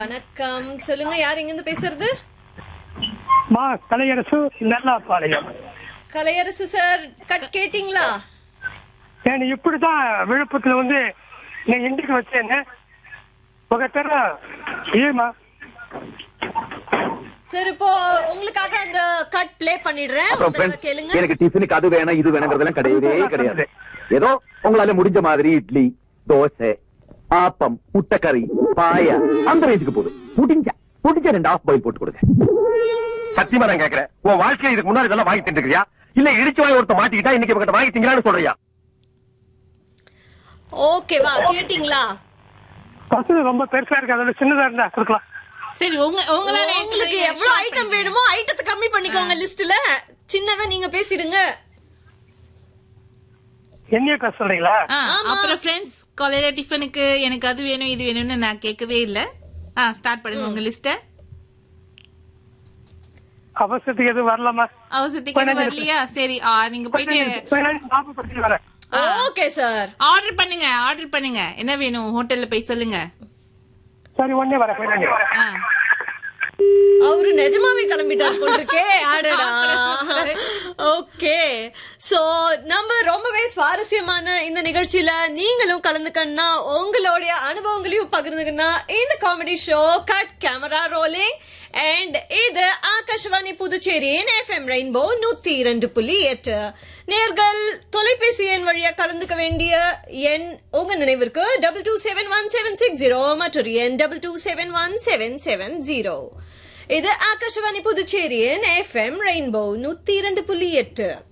வணக்கம் சொல்லுங்க யார் இங்க இருந்து பேசுறது மா கலையரசு நெல்லாப்பாளையம் கலையரசு சார் கட் கேட்டிங்களா నేను இப்படிதான் விழுப்புரத்துல வந்து నేను ఇంటికి వచ్చాను ఒక తెర ఏమా சார் இப்போ உங்களுக்காக அந்த கட் ப்ளே பண்ணிடுறேன் ஒரு அப்புறம் தடவை friends, கேளுங்க எனக்கு டிஃபனுக்கு அது வேணும் இது வேணுங்கிறதெல்லாம் கிடையவே கிடையாது ஏதோ உங்களால முடிஞ்ச மாதிரி இட்லி தோசை ஆப்பம் முட்டைக்கறி பாயா அந்த ரேஞ்சுக்கு போதும் முடிஞ்சா முடிஞ்ச ரெண்டு ஆஃப் பாயில் போட்டு கொடுங்க சத்தியமா நான் கேக்குறேன் உன் வாழ்க்கையில இதுக்கு முன்னாடி இதெல்லாம் வாங்கி தின்றுக்கிறியா இல்ல இடிச்சு வாங்கி ஒருத்த மாட்டிக்கிட்டா இன்னைக்கு இவங்கிட்ட வாங்கி திங்கலான்னு சொல்றியா ஓகேவா கேட்டிங்களா பசங்க ரொம்ப பெருசா இருக்கு அதோட சின்னதா இருந்தா கொடுக்கலாம் சரி உங்க உங்களால உங்களுக்கு எவ்வளவு ஐட்டம் வேணுமோ ஐட்டத்தை கம்மி பண்ணிக்கோங்க லிஸ்ட்ல சின்னதா நீங்க பேசிடுங்க என்னையே பேச சொல்றீங்களா ஆ, ஆமா. அப்புறம் ஃப்ரெண்ட்ஸ் காலையில டிஃபனுக்கு எனக்கு அது வேணும் இது வேணும்னு நான் கேட்கவே இல்ல ஆ ஸ்டார்ட் பண்ணுங்க உங்க லிஸ்ட அவசரத்துக்கு எதுவும் வரலாமா அவசரத்துக்கு எதுவும் வரலையா சரி ஆ, நீங்க போயிட்டு ஞாபகப்படுத்தி வரேன் ஓகே சார் ஆர்டர் பண்ணுங்க ஆர்டர் பண்ணுங்க என்ன வேணும் ஹோட்டல்ல போய் சொல்லுங்க சரி ஒன்னே வரேன் போய் ஆ. அவரு நிஜமாவே கிளம்பிட்டார் போல இருக்கே அடடா ஓகே சோ நம்ம ரொம்பவே சுவாரஸ்யமான இந்த நிகழ்ச்சியில நீங்களும் கலந்துக்கணும்னா உங்களுடைய அனுபவங்களையும் பகிர்ந்துக்கணும்னா இந்த comedy show cut camera rolling and இது ஆகாஷவாணி புதுச்சேரியின் எஃப்எம் ரெயின்போ நூத்தி இரண்டு புள்ளி எட்டு நேர்கள் தொலைபேசி எண் வழியா கலந்துக்க வேண்டிய எண் உங்க நினைவிற்கு double two seven one seven six zero மற்றொரு எண் double two seven one seven seven zero இது ஆகாஷவாணி புதுச்சேரியின் எஃப்எம் ரெயின்போ நூத்தி இரண்டு புள்ளி எட்டு